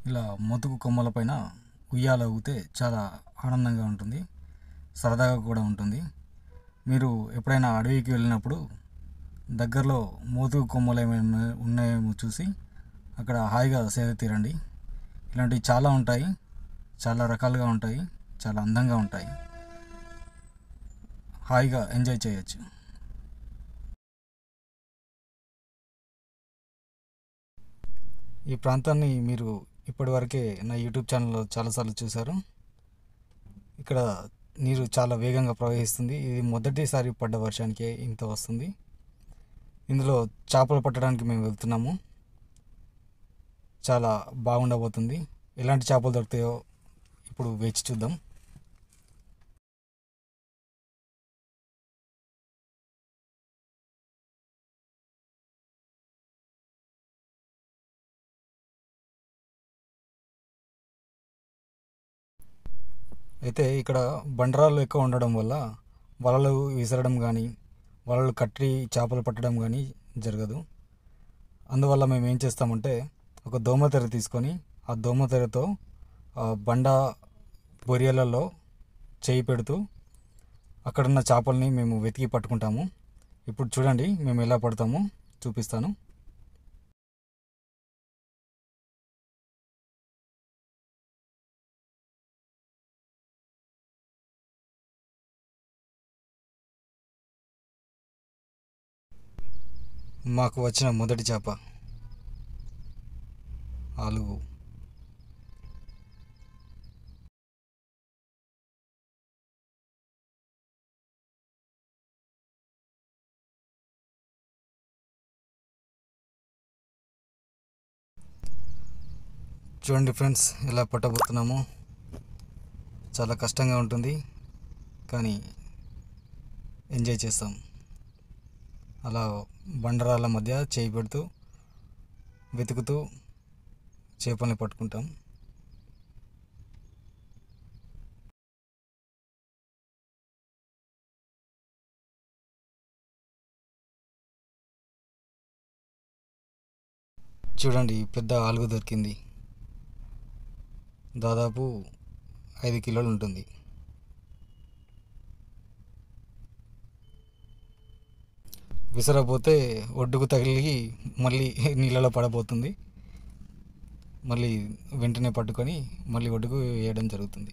ఇలా మొతుకు కొమ్మల పైన ఉయ్యాల ఊగితే చాలా ఆనందంగా ఉంటుంది సరదాగా కూడా ఉంటుంది మీరు ఎప్పుడైనా అడవికి వెళ్ళినప్పుడు దగ్గరలో మోతుకు కొమ్మలు ఏమైనా ఉన్నాయేమో చూసి అక్కడ హాయిగా సేద తీరండి ఇలాంటివి చాలా ఉంటాయి చాలా రకాలుగా ఉంటాయి చాలా అందంగా ఉంటాయి హాయిగా ఎంజాయ్ చేయొచ్చు ఈ ప్రాంతాన్ని మీరు ఇప్పటివరకే నా యూట్యూబ్ ఛానల్లో చాలాసార్లు చూశారు ఇక్కడ నీరు చాలా వేగంగా ప్రవహిస్తుంది ఇది మొదటిసారి పడ్డ వర్షానికే ఇంత వస్తుంది ఇందులో చేపలు పట్టడానికి మేము వెళ్తున్నాము చాలా బాగుండబోతుంది ఎలాంటి చేపలు దొరుకుతాయో ఇప్పుడు వేచి చూద్దాం అయితే ఇక్కడ బండరాళ్ళు ఎక్కువ ఉండడం వల్ల వలలు విసరడం కానీ వలలు కట్టి చేపలు పట్టడం కానీ జరగదు అందువల్ల మేము ఏం చేస్తామంటే ఒక దోమతెర తీసుకొని ఆ దోమతెరతో ఆ బండ బొరియలలో చేయి పెడుతూ అక్కడున్న చేపల్ని మేము వెతికి పట్టుకుంటాము ఇప్పుడు చూడండి మేము ఎలా పడతామో చూపిస్తాను మాకు వచ్చిన మొదటి చేప ఆలుగు చూడండి ఫ్రెండ్స్ ఎలా పట్టబోతున్నామో చాలా కష్టంగా ఉంటుంది కానీ ఎంజాయ్ చేస్తాం అలా బండరాళ్ళ మధ్య చేయి పెడుతూ వెతుకుతూ చేపల్ని పట్టుకుంటాం చూడండి పెద్ద ఆలుగు దొరికింది దాదాపు ఐదు కిలోలు ఉంటుంది విసరపోతే ఒడ్డుకు తగిలి మళ్ళీ నీళ్ళలో పడబోతుంది మళ్ళీ వెంటనే పట్టుకొని మళ్ళీ ఒడ్డుకు వేయడం జరుగుతుంది